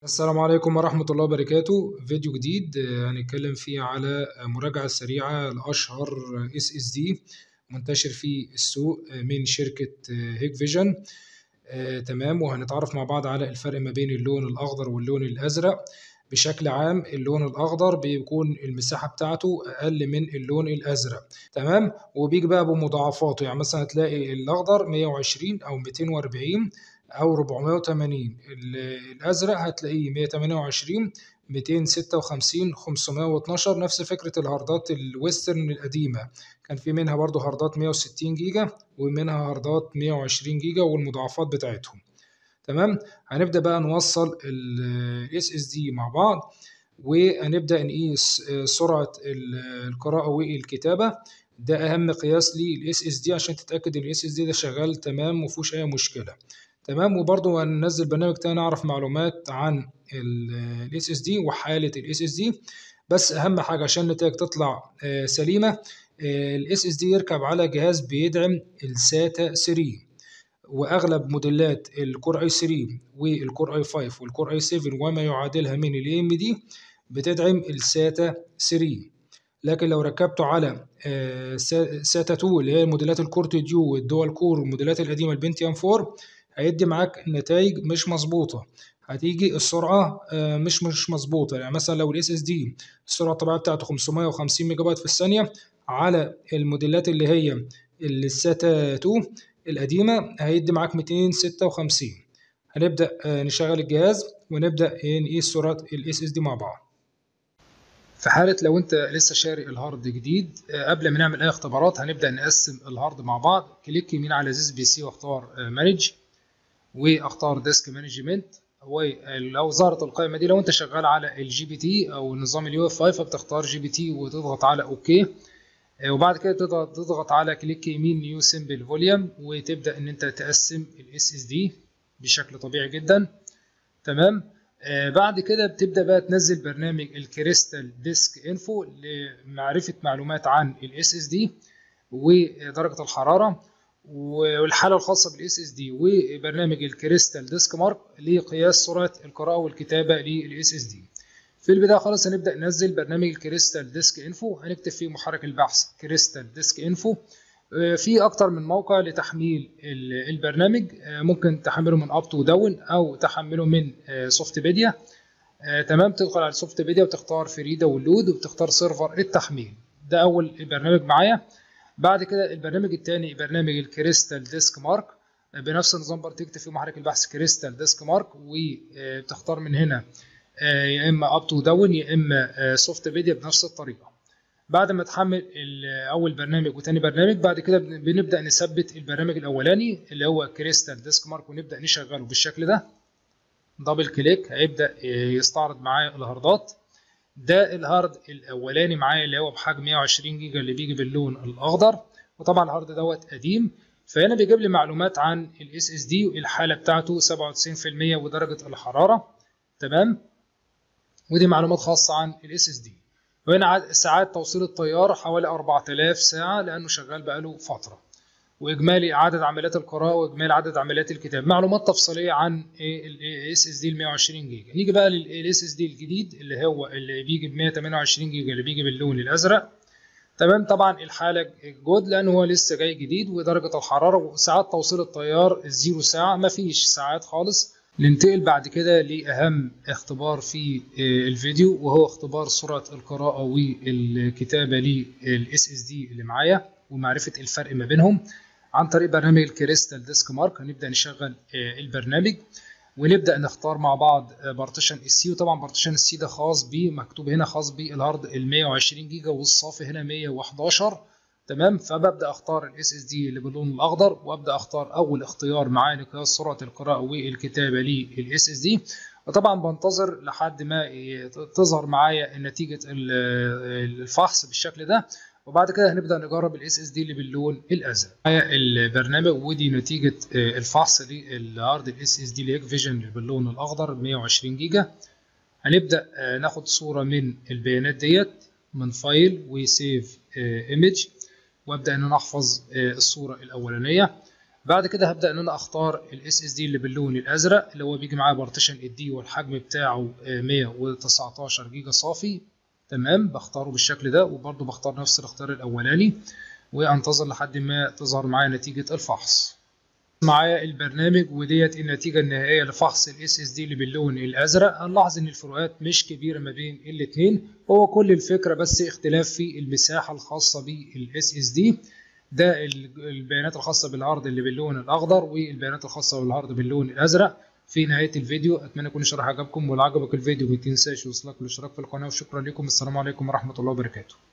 السلام عليكم ورحمة الله وبركاته فيديو جديد آه، هنتكلم فيه على مراجعة سريعة لأشهر اس اس دي منتشر في السوق آه، من شركة آه، هيك فيجن آه، تمام وهنتعرف مع بعض على الفرق ما بين اللون الأخضر واللون الأزرق بشكل عام اللون الأخضر بيكون المساحة بتاعته أقل من اللون الأزرق تمام وبيجي بقى بمضاعفاته يعني مثلا هتلاقي الأخضر 120 أو 240 او 480 ال- الازرق هتلاقيه 128 256 512 نفس فكره الهاردات الويسترن القديمه كان في منها برضو هاردات 160 جيجا ومنها هاردات 120 جيجا والمضاعفات بتاعتهم تمام هنبدا بقى نوصل الاس اس دي مع بعض وهنبدا نقيس آه، سرعه ال- القراءه والكتابه ده اهم قياس للاس اس دي عشان تتاكد ان الاس اس دي ده شغال تمام ومفيهوش اي مشكله تمام وبرضه هننزل برنامج تاني نعرف معلومات عن الاس اس دي وحاله الاس اس دي بس اهم حاجه عشان النتائج تطلع آه، سليمه الاس اس دي يركب على جهاز بيدعم الساتا 3 واغلب موديلات الكور اي 3 والكور اي 5 والكور اي 7 وما يعادلها من الاي ام دي بتدعم الساتا 3 لكن لو ركبته على آه، سا- ساتا 2 اللي هي موديلات الكورت ديو والدول كور والموديلات القديمه البنتيوم 4 هيدي معاك نتائج مش مظبوطه هتيجي السرعه آه، مش مش مظبوطه يعني مثلا لو الاس اس دي السرعه الطبيعيه بتاعته 550 ميجا بايت في الثانيه على الموديلات اللي هي الساتا 2 القديمه هيدي معاك 256 هنبدا آه، نشغل الجهاز ونبدا نقيس سرعه الاس اس دي مع بعض في حالة لو انت لسه شاري الهارد جديد آه، قبل ما نعمل اي اختبارات هنبدأ نقسم الهارد مع بعض كليك يمين على زيز بي سي واختار مانج واختار ديسك مانجمنت ولو ظهرت القائمة دي لو انت شغال على الجي بي تي او نظام اليو اف اي فبتختار جي بي تي وتضغط على اوكي آه، وبعد كده تضغط تضغط على كليك يمين نيو سيمبل فوليوم وتبدأ ان انت تقسم الاس اس دي بشكل طبيعي جدا تمام آه بعد كده بتبدا بقى تنزل برنامج الكريستال ديسك انفو لمعرفه معلومات عن الاس اس دي ودرجه الحراره والحاله الخاصه بالاس اس دي وبرنامج الكريستال ديسك مارك لقياس سرعه القراءه والكتابه للاس اس دي في البدايه خالص هنبدا ننزل برنامج الكريستال ديسك انفو هنكتب فيه محرك البحث كريستال ديسك انفو في اكتر من موقع لتحميل ال- البرنامج آه، ممكن تحمله من اب تو داون او تحمله من سوفت بيديا تمام تدخل على سوفت بيديا وتختار فري داونلود وبتختار سيرفر التحميل ده اول برنامج معايا بعد كده البرنامج الثاني برنامج الكريستال ديسك مارك آه، بنفس النظام برضه تكتب في محرك البحث كريستال ديسك مارك وبتختار من هنا آه، يا اما اب تو داون يا اما سوفت بيديا بنفس الطريقه بعد ما تحمل ال- اول برنامج وتاني برنامج بعد كده بن- بنبدا نثبت البرنامج الاولاني اللي هو كريستال ديسك مارك ونبدا نشغله بالشكل ده دبل كليك هيبدا يستعرض معايا الهاردات ده الهارد الاولاني معايا اللي هو بحجم 120 جيجا اللي بيجي باللون الاخضر وطبعا الهارد دوت قديم فهنا بيجيب لي معلومات عن الاس اس دي الحاله بتاعته 97% ودرجه الحراره تمام ودي معلومات خاصه عن الاس اس دي وهنا عد- ساعات توصيل التيار حوالي 4000 ساعة لأنه شغال بقاله فترة وإجمالي عدد عمليات القراءة وإجمالي عدد عمليات الكتاب معلومات تفصيلية عن الاس اس دي ال 120 جيجا نيجي بقى للاس اس دي الجديد اللي هو اللي بيجي ب 128 جيجا اللي بيجي باللون الأزرق تمام طبعا الحالة جود لأنه هو لسه جاي جديد ودرجة الحرارة وساعات توصيل التيار الزيرو ساعة مفيش ساعات خالص ننتقل بعد كده لأهم اختبار في آه، الفيديو وهو اختبار سرعة القراءة والكتابة للاس اس دي اللي معايا ومعرفة الفرق ما بينهم عن طريق برنامج الكريستال ديسك مارك هنبدأ نشغل آه، البرنامج ونبدأ نختار مع بعض بارتيشن السي وطبعا بارتيشن السي ده خاص بيه مكتوب هنا خاص بالهارد ال 120 جيجا والصافي هنا 111 تمام فببدا اختار الاس اس دي اللي باللون الاخضر وابدا اختار اول اختيار معايا لقياس سرعه القراءه والكتابه للاس اس دي وطبعا بنتظر لحد ما ي- تظهر معايا نتيجه ال- الفحص بالشكل ده وبعد كده هنبدا نجرب الاس اس دي اللي باللون الازرق معايا البرنامج ودي نتيجه آه، الفحص للهارد الاس اس دي ليك فيجن اللي باللون الاخضر 120 جيجا هنبدا آه، ناخد صوره من البيانات ديت من فايل وسيف ايمج وابدا ان انا احفظ آه، الصوره الاولانيه بعد كده هبدا ان انا اختار الاس اس دي اللي باللون الازرق اللي هو بيجي معاه بارتيشن الدي والحجم بتاعه 119 جيجا صافي تمام بختاره بالشكل ده وبرده بختار نفس الاختيار الاولاني وانتظر لحد ما تظهر معايا نتيجه الفحص معايا البرنامج وديت النتيجه النهائيه لفحص الاس اس دي اللي باللون الازرق هنلاحظ ان الفروقات مش كبيره ما بين الاثنين هو كل الفكره بس اختلاف في المساحه الخاصه بالاس اس دي ده البيانات الخاصه بالعرض اللي باللون الاخضر والبيانات الخاصه بالعرض باللون الازرق في نهايه الفيديو اتمنى يكون الشرح عجبكم ولو عجبك الفيديو ما تنساش يوصلك الاشتراك في القناه وشكرا لكم السلام عليكم ورحمه الله وبركاته